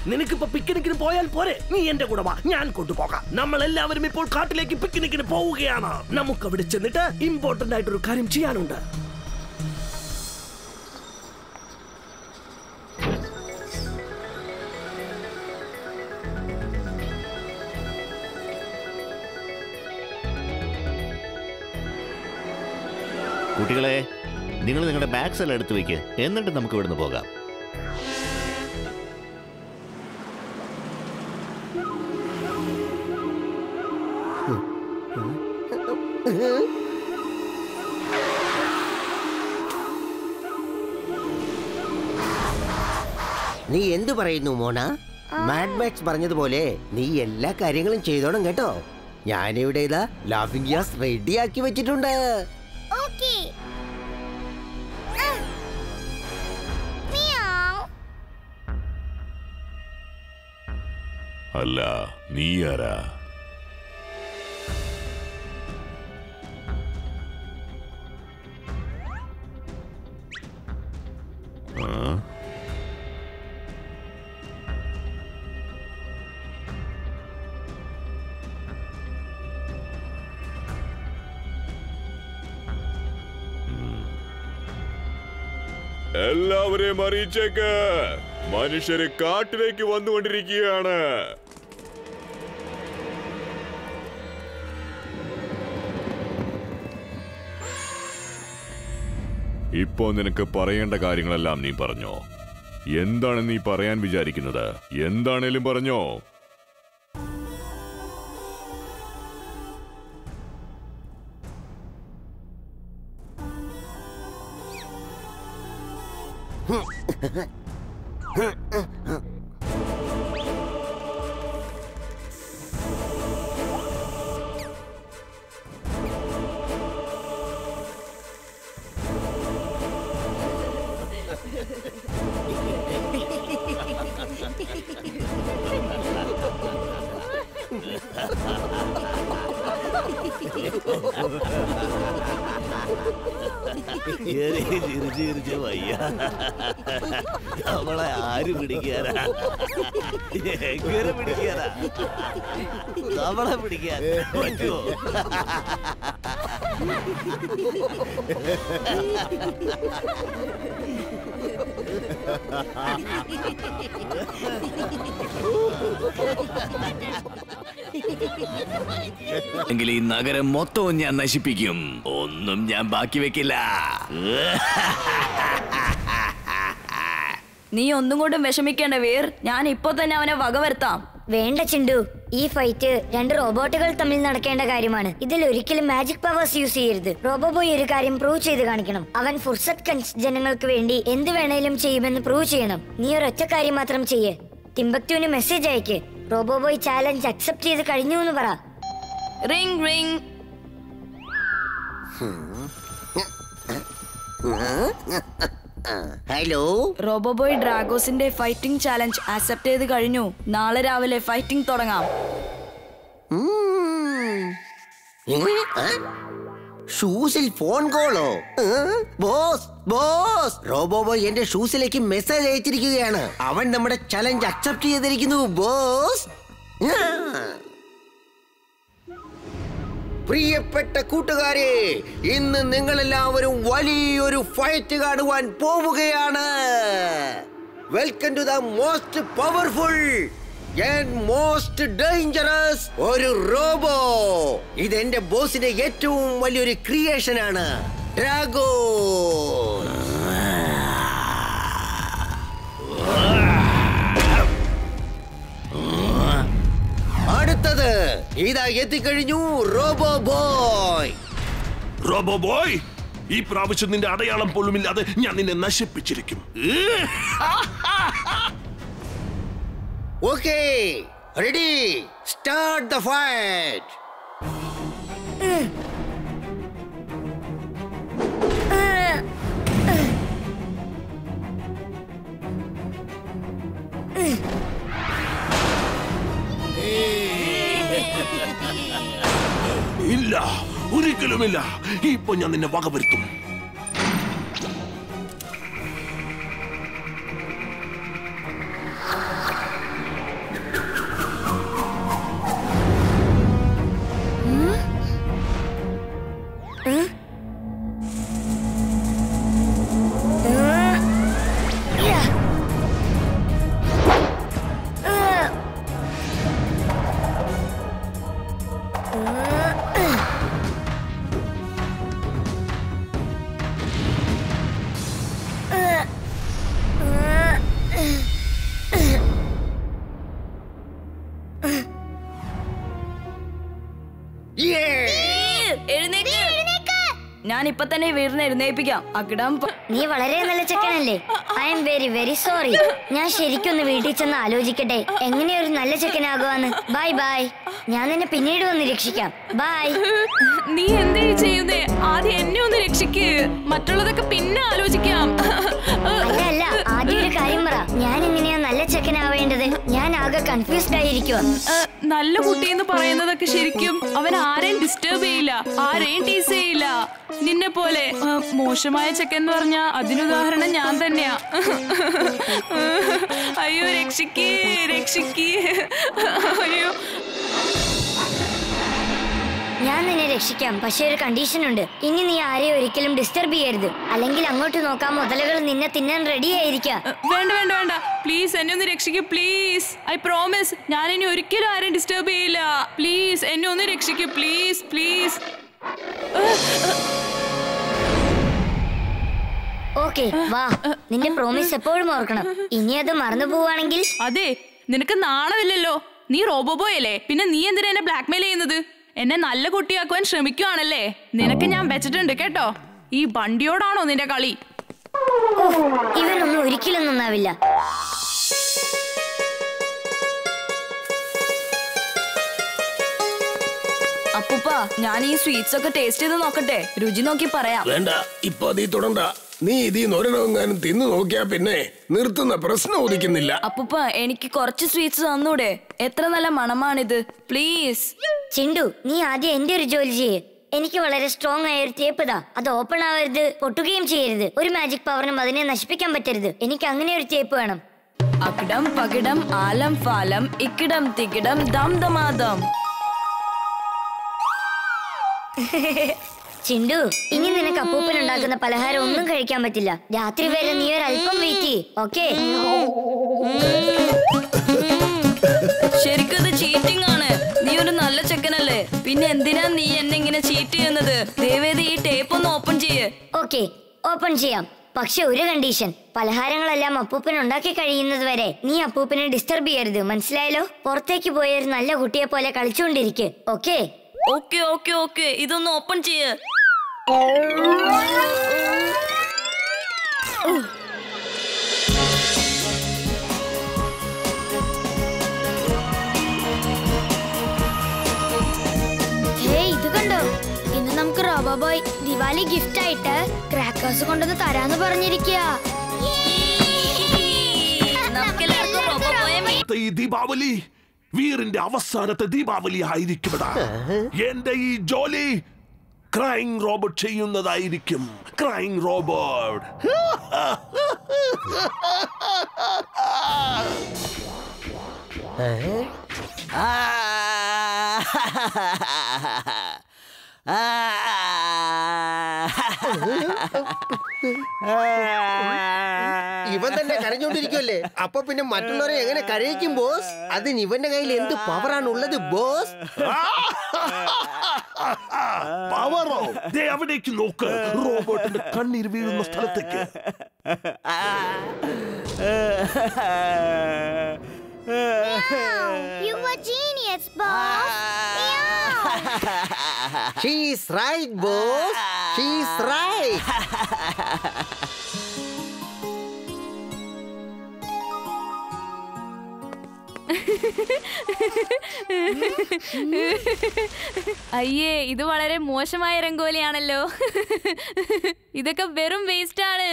നിനക്കിപ്പോ പിക്നിക്കിന് പോയാൽ പോരെ നീ എന്റെ കൂടെ വാ ഞാൻ കൊണ്ടുപോകാം നമ്മൾ എല്ലാവരും ഇപ്പോൾ കാട്ടിലേക്ക് പിക്നിക്കിന് പോവുകയാണ് നമുക്ക് അവിടെ ചെന്നിട്ട് ഇമ്പോർട്ടന്റ് ആയിട്ടൊരു കാര്യം ചെയ്യാനുണ്ട് കുട്ടികളെ നിങ്ങൾ നിങ്ങളുടെ ബാഗ്സ് എല്ലാം എടുത്തു വെക്ക് എന്നിട്ട് നമുക്ക് ഇവിടുന്ന് പോകാം നീ എന്തു പറയുന്നു മോന മാഡ് മാക്സ് പറഞ്ഞതുപോലെ നീ എല്ലാ കാര്യങ്ങളും ചെയ്തോണം കേട്ടോ ഞാനിവിടെ ഇതാ ലാഫിംഗ് ഗ്യാസ് റെഡിയാക്കി വെച്ചിട്ടുണ്ട് ഓക്കേ മിയാവ് അല്ല നീ ആരാ ആ? ഉം. എല്ലാവരെയും അറിയിച്ചേക്ക് മനുഷ്യര് കാട്ടിലേക്ക് വന്നുകൊണ്ടിരിക്കുകയാണ് ഇപ്പോ നിനക്ക് പറയേണ്ട കാര്യങ്ങളെല്ലാം നീ പറഞ്ഞോ എന്താണ് നീ പറയാൻ വിചാരിക്കുന്നത് എന്താണേലും പറഞ്ഞോ ചിരിച്ച് ചിരിച്ച് വയ്യ നമ്മളെ ആര് പിടിക്കാനാ എങ്ങനെ പിടിക്കാനാ നമ്മളെ പിടിക്കാൻ പറ്റുമോ എങ്കിൽ ഈ നഗരം മൊത്തവും ഞാൻ നശിപ്പിക്കും ഒന്നും ഞാൻ ബാക്കി വെക്കില്ല നീ ഒന്നും കൊണ്ടും വിഷമിക്കേണ്ട വീർ ഞാൻ ഇപ്പൊ തന്നെ അവനെ വകവരുത്താം വേണ്ട ചിണ്ടു ഈ ഫൈറ്റ് രണ്ട് റോബോട്ടുകൾ തമ്മിൽ നടക്കേണ്ട കാര്യമാണ് ഇതിൽ ഒരിക്കലും മാജിക് പവേഴ്സ് യൂസ് ചെയ്യരുത് റോബോബോയ് ഒരു കാര്യം പ്രൂവ് ചെയ്ത് കാണിക്കണം അവൻ ഫുർസത്ത് കൻസ് ജനങ്ങൾക്ക് വേണ്ടി എന്ത് വേണേലും ചെയ്യുമെന്ന് പ്രൂവ് ചെയ്യണം നീ ഒരൊറ്റ കാര്യം മാത്രം ചെയ്യ് ടിംബക്റ്റുവിന് മെസ്സേജ് അയക്ക് റോബോബോയ് ചാലഞ്ച് അക്സെപ്റ്റ് ചെയ്ത് കഴിഞ്ഞു എന്ന് പറ റിംഗ് റിംഗ് ഹലോ റോബോബോയ് ഡ്രാഗോസിന്റെ ഫൈറ്റിംഗ് ചാലഞ്ച് ആക്സെപ്റ്റ് ചെയ്ത് കഴിഞ്ഞു നാളെ രാവിലെ ഫൈറ്റിംഗ് തുടങ്ങാം ഷൂസിൽ ഫോൺ കോളോ ബോസ് ബോസ് റോബോബോയ് എന്റെ ഷൂസിലേക്ക് മെസ്സേജ് അയച്ചിരിക്കുകയാണ് അവൻ നമ്മുടെ ചലഞ്ച് അക്സെപ്റ്റ് ചെയ്തിരിക്കുന്നു ബോസ് ആ. പ്രിയപ്പെട്ട കൂട്ടുകാരെ ഇന്ന് നിങ്ങളെല്ലാവരും വലിയൊരു ഫൈറ്റ് കാണുവാൻ പോവുകയാണ് welcome to the most powerful most dangerous ഒരു റോബോ ഇത് എന്റെ ബോസിന്റെ ഏറ്റവും വലിയൊരു ക്രിയേഷൻ ആണ് ഡ്രാഗോ അടുത്തത് ഇതാ എത്തിക്കഴിഞ്ഞു റോബോ ബോയ് റോബോ ബോയ് ഈ പ്രാവശ്യം നിന്റെ അടയാളം പോലുമില്ലാതെ ഞാൻ നിന്നെ നശിപ്പിച്ചിരിക്കും okay ready start the fight ഇല്ല ഒരിക്കലുമില്ല ഇപ്പൊ ഞാൻ നിന്നെ വകവരുത്തും എഴുന്നേക്ക് ഞാൻ ഇപ്പൊ തന്നെ ഈ വീടിനെ എഴുന്നേൽപ്പിക്കാം അകിടം പ- നീ വളരെ നല്ല ചെക്കനല്ലേ I am very very sorry ഞാൻ ശരിക്കൊന്ന് വീട്ടിൽ ചെന്ന് ആലോചിക്കട്ടെ എങ്ങനെ ഒരു നല്ല ചെക്കനാകുവാന്ന് ബൈ ബൈ ഞാൻ നിന്നെ പിന്നീട് വന്ന് രക്ഷിക്കാം ബൈ നീ എന്തേ ചെയ്യുന്നേ ആദ്യം എന്നെ ഒന്ന് രക്ഷിക്ക് മറ്റുള്ളതൊക്കെ പിന്നെ ആലോചിക്കാം അല്ല അല്ല ആദ്യം ഒരു കാര്യം പറ ഞാൻ എങ്ങനെയാ നല്ല ചെക്കനാവേണ്ടത് ഞാൻ ആകെ കൺഫ്യൂസ്ഡ് ആയിരിക്കുവാ ഏ, നല്ല കുട്ടി എന്ന് പറയുന്നതൊക്കെ ശരിക്കും അവൻ ആരെയും ഡിസ്റ്റർബ് ചെയ്യില്ല ആരെയും ടീസ് ചെയ്യില്ല നിന്നെ പോലെ ഏ, മോശമായ ചെക്കൻ എന്ന് പറഞ്ഞാ അതിനുദാഹരണം ഞാൻ തന്നെയാ അയ്യോ രക്ഷിക്കേ രക്ഷിക്കേ അയ്യോ ഞാൻ നിന്നെ രക്ഷിക്കാം പക്ഷെ ഒരു കണ്ടീഷൻ ഉണ്ട് ഇനി നീ ആരെയും ഒരിക്കലും ഡിസ്റ്റർബ് ചെയ്യരുത് അല്ലെങ്കിൽ അങ്ങോട്ട് നോക്കാൻ മുതലുകൾ നിന്നെ തിന്നാൻ റെഡി ആയിരിക്കാം ഏ, വേണ്ട വേണ്ട വേണ്ട പ്ലീസ് എന്നെ ഒന്ന് രക്ഷിക്കൂ പ്ലീസ് ഐ പ്രോമിസ് ഞാൻ ഇനി ഒരിക്കലും ആരെയും ഡിസ്റ്റർബ് ചെയ്യില്ല പ്ലീസ് എന്നെ ഒന്ന് രക്ഷിക്കൂ പ്ലീസ് പ്ലീസ് ഓക്കെ വാ നിന്റെ പ്രോമിസ് എപ്പോഴും ഓർക്കണം ഇനി അത് മറന്നു പോവാണെങ്കിൽ അതെ നിനക്ക് നാണമില്ലല്ലോ നീ റോബോബോയ് അല്ലേ പിന്നെ നീ എന്തിനാ എന്നെ ബ്ലാക്ക്മെയിൽ ചെയ്യുന്നത് എന്നെ നല്ല കുട്ടിയാക്കുവാൻ ശ്രമിക്കുവാണല്ലേ നിനക്ക് ഞാൻ വെച്ചിട്ടുണ്ട് കേട്ടോ ഈ വണ്ടിയോടാണോ നിന്റെ കളി ഉഫ്, ഇവനൊന്നും ഒരിക്കലും നന്നാവില്ല അപ്പൂപ്പ ഞാൻ ഈ സ്വീറ്റ്സ് ഒക്കെ ടേസ്റ്റ് ചെയ്ത് നോക്കട്ടെ രുചി നോക്കി പറയാം വേണ്ട ഇപ്പൊ നീ തുടണ്ട നീ ഇതിൽ ഒരെണ്ണമെങ്ങാനും തിന്നു നോക്കിയാ പിന്നെ നിർത്തുന്ന പ്രശ്നം ഉദിക്കുന്നില്ല അപ്പൂപ്പ എനിക്ക് കുറച്ച് സ്വീറ്റ്സ് തന്നൂടെ എത്ര നല്ല മണമാണിത് പ്ലീസ് ചിണ്ടു നീ ആദ്യം എന്റെ ഒരു ജോലി ചെയ്യ് എനിക്ക് വളരെ സ്ട്രോങ് ആയ ഒരു ടേപ്പ് ഇതാ അത് ഓപ്പൺ ആവരുത് പൊട്ടുകയും ചെയ്യരുത് ഒരു മാജിക് പവറിനും അതിനെ നശിപ്പിക്കാൻ പറ്റരുത് എനിക്ക് അങ്ങനെ ഒരു ടേപ്പ് വേണം അകിടം പകിടം ആലം ഫാലം ഇക്കിടം തികിടം ദം ദമാദം ചിണ്ടു ഇനി നിനക്ക് അപ്പൂപ്പൻ ഉണ്ടാക്കുന്ന പലഹാരം ഒന്നും കഴിക്കാൻ പറ്റില്ല രാത്രി വരെ നീ ഒരു അല്പം വെയിറ്റ് ചെയ്യ് ഓക്കെ ശരിക്കും ഇത് ചീറ്റിംഗ് ആണ് നീ ഒരു നല്ല ചെക്കനല്ലേ പിന്നെ എന്തിനാ നീ എന്നെ ഇങ്ങനെ ചീറ്റ് ചെയ്യുന്നത് ദയവേദി ഈ ടേപ്പ് ഒന്ന് ഓപ്പൺ ചെയ്യ് ഓക്കെ ഓപ്പൺ ചെയ്യാം പക്ഷെ ഒരു കണ്ടീഷൻ പലഹാരങ്ങളെല്ലാം അപ്പൂപ്പൻ ഉണ്ടാക്കി കഴിയുന്നത് വരെ നീ അപ്പൂപ്പനെ ഡിസ്റ്റർബ് ചെയ്യരുത് മനസ്സിലായല്ലോ പുറത്തേക്ക് പോയ ഒരു നല്ല കുട്ടിയെ പോലെ കളിച്ചുകൊണ്ടിരിക്കെ ഓക്കെ ഓക്കെ ഓക്കെ ഓക്കെ ഇതൊന്ന് ഓപ്പൺ ചെയ്യ് ഹേയ് ഇത് കണ്ടോ ഇന്ന് നമുക്ക് റോബോ ബോയ് ദിവാലി ഗിഫ്റ്റ് ആയിട്ട് ക്രാക്കേഴ്സ് കൊണ്ടുവന്ന് തരാന്ന് പറഞ്ഞിരിക്കുക നമുക്കെല്ലാവർക്കും റോബോ പോയെ ഈ ദീപാവലി വീറിന്റെ അവസാനത്തെ ദീപാവലി ആയിരിക്കുമെടാ എന്റെ ഈ ജോലി ക്രൈങ് റോബോട്ട് ചെയ്യുന്നതായിരിക്കും ക്രൈങ് റോബോട്ട് ഇവൻ തന്നെ കരഞ്ഞോണ്ടിരിക്കുമല്ലേ അപ്പൊ പിന്നെ മറ്റുള്ളവരെ എങ്ങനെ കരയിക്കും ബോസ് അതിന് ഇവന്റെ കയ്യിൽ എന്ത് പവറാണ് ഉള്ളത് ബോസ് പവറോ ദേ അവിടേക്ക് നോക്ക് റോബോട്ടിന്റെ കണ്ണീർ വീഴുന്ന സ്ഥലത്തേക്ക് You were genius, boss. She's right boss she's right അയ്യേ ഇത് വളരെ മോശമായ രംഗോലിയാണല്ലോ ഇതൊക്കെ വെറും വേസ്റ്റ് ആണ്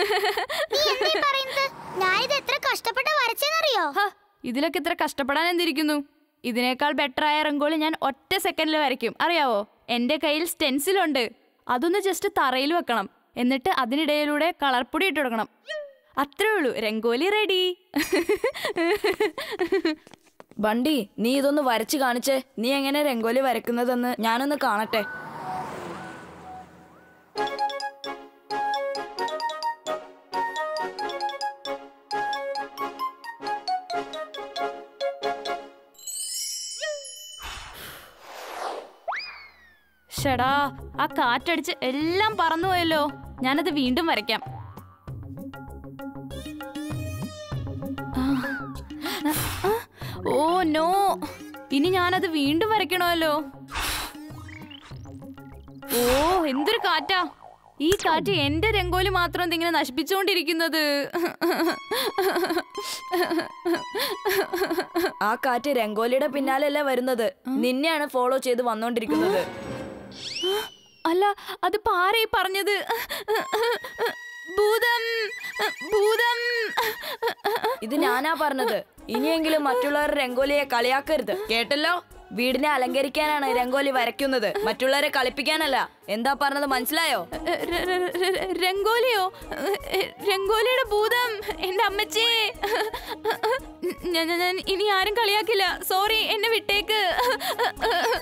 ഞാനിത് എത്ര കഷ്ടപ്പെട്ട് വരച്ചെന്നറിയോ ഹ, ഇതിലൊക്കെ ഇത്ര കഷ്ടപ്പെടാൻ എന്തിരിക്കുന്നു ഇതിനേക്കാൾ ബെറ്റർ ആയ റംഗോളി ഞാൻ ഒറ്റ സെക്കൻഡിൽ വരയ്ക്കും അറിയാവോ എന്റെ കയ്യിൽ സ്റ്റെൻസിലുണ്ട് അതൊന്ന് ജസ്റ്റ് തറയിൽ വെക്കണം എന്നിട്ട് അതിനിടയിലൂടെ കളർപ്പൊടി ഇട്ട് കൊടുക്കണം അത്രേ ഉള്ളൂ രംഗോലി റെഡി ബണ്ടി നീ ഇതൊന്ന് വരച്ച് കാണിച്ചേ നീ എങ്ങനെ രംഗോലി വരക്കുന്നതെന്ന് ഞാനൊന്ന് കാണട്ടെ ഷടാ ആ കാറ്റടിച്ച് എല്ലാം പറന്നുപോയല്ലോ ഞാനത് വീണ്ടും വരയ്ക്കാം ആ, ആ, ഓ നോ ഇനി ഞാനത് വീണ്ടും വരയ്ക്കണമല്ലോ ഓ എന്തൊരു കാറ്റാ ഈ കാറ്റ് എന്റെ രംഗോലി മാത്രം എന്തിങ്ങനെ നശിപ്പിച്ചുകൊണ്ടിരിക്കുന്നത് ആ കാറ്റ് രംഗോലിയുടെ പിന്നാലെയല്ല വരുന്നത് നിന്നെയാണ് ഫോളോ ചെയ്ത് വന്നോണ്ടിരിക്കുന്നത് അല്ല അത് പാരയി പറഞ്ഞത് ഭൂതം ഭൂതം ഇത് ഞാനാ പറഞ്ഞത് ഇനിയെങ്കിലും മറ്റുള്ളവരുടെ രംഗോലിയെ കളിയാക്കരുത് കേട്ടല്ലോ വീടിനെ അലങ്കരിക്കാനാണ് രംഗോലി വരയ്ക്കുന്നത് മറ്റുള്ളവരെ കളിപ്പിക്കാനല്ല എന്താ പറഞ്ഞത് മനസ്സിലായോ ര- ര- ര- രംഗോലിയോ രംഗോലിയുടെ ഭൂതം എന്റെ അമ്മച്ചേ ഞാൻ ഞാൻ- ഞാൻ ഇനി ആരും കളിയാക്കില്ല സോറി എന്നെ വിട്ടേക്ക്